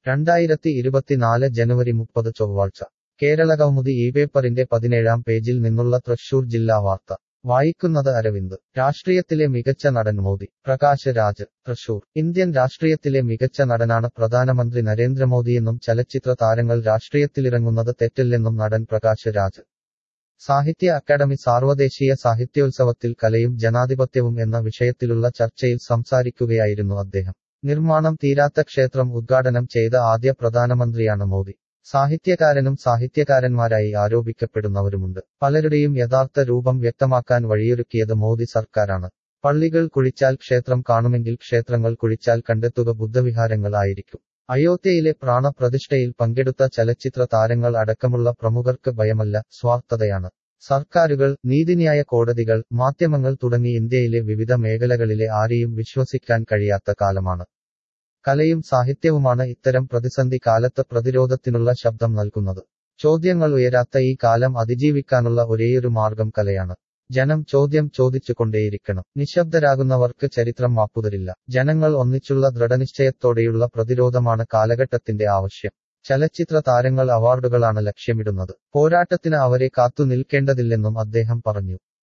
രണ്ടായിരത്തി ഇരുപത്തിനാല് ജനുവരി മുപ്പത് ചൊവ്വാഴ്ച കേരളകൗമുദി ഈ പേപ്പറിന്റെ പതിനേഴാം പേജിൽ നിന്നുള്ള തൃശൂർ ജില്ലാ വാർത്ത വായിക്കുന്നത് അരവിന്ദ് രാഷ്ട്രീയത്തിലെ മികച്ച നടൻ മോദി പ്രകാശ് രാജ് തൃശൂർ ഇന്ത്യൻ രാഷ്ട്രീയത്തിലെ മികച്ച നടനാണ് പ്രധാനമന്ത്രി നരേന്ദ്രമോദിയെന്നും ചലച്ചിത്ര താരങ്ങൾ രാഷ്ട്രീയത്തിലിറങ്ങുന്നത് തെറ്റില്ലെന്നും നടൻ പ്രകാശ് രാജ് സാഹിത്യ അക്കാദമി സാർവദേശീയ സാഹിത്യോത്സവത്തിൽ കലയും ജനാധിപത്യവും എന്ന വിഷയത്തിലുള്ള ചർച്ചയിൽ സംസാരിക്കുകയായിരുന്നു അദ്ദേഹം നിർമ്മാണം തീരാത്ത ക്ഷേത്രം ഉദ്ഘാടനം ചെയ്ത ആദ്യ പ്രധാനമന്ത്രിയാണ് മോദി സാഹിത്യകാരനും സാഹിത്യകാരന്മാരായി ആരോപിക്കപ്പെടുന്നവരുമുണ്ട് പലരുടെയും യഥാർത്ഥ രൂപം വ്യക്തമാക്കാൻ വഴിയൊരുക്കിയത് മോദി സർക്കാരാണ് പള്ളികൾ കുഴിച്ചാൽ ക്ഷേത്രം കാണുമെങ്കിൽ ക്ഷേത്രങ്ങൾ കുഴിച്ചാൽ കണ്ടെത്തുക ബുദ്ധവിഹാരങ്ങൾ ആയിരിക്കും അയോധ്യയിലെ പ്രാണപ്രതിഷ്ഠയിൽ പങ്കെടുത്ത ചലച്ചിത്ര താരങ്ങൾ അടക്കമുള്ള പ്രമുഖർക്ക് ഭയമല്ല സ്വാർത്ഥതയാണ് സർക്കാരുകൾ നീതിന്യായ കോടതികൾ മാധ്യമങ്ങൾ തുടങ്ങി ഇന്ത്യയിലെ വിവിധ മേഖലകളിലെ ആരെയും വിശ്വസിക്കാൻ കഴിയാത്ത കാലമാണ് കലയും സാഹിത്യവുമാണ് ഇത്തരം പ്രതിസന്ധി കാലത്ത് പ്രതിരോധത്തിനുള്ള ശബ്ദം നൽകുന്നത് ചോദ്യങ്ങൾ ഉയരാത്ത ഈ കാലം അതിജീവിക്കാനുള്ള ഒരേയൊരു മാർഗം കലയാണ് ജനം ചോദ്യം ചോദിച്ചുകൊണ്ടേയിരിക്കണം നിശബ്ദരാകുന്നവർക്ക് ചരിത്രം മാപ്പുതരില്ല ജനങ്ങൾ ഒന്നിച്ചുള്ള ദൃഢനിശ്ചയത്തോടെയുള്ള പ്രതിരോധമാണ് കാലഘട്ടത്തിന്റെ ആവശ്യം ചലച്ചിത്ര താരങ്ങൾ അവാർഡുകളാണ് ലക്ഷ്യമിടുന്നത് പോരാട്ടത്തിന് അവരെ കാത്തു നിൽക്കേണ്ടതില്ലെന്നും അദ്ദേഹം പറഞ്ഞു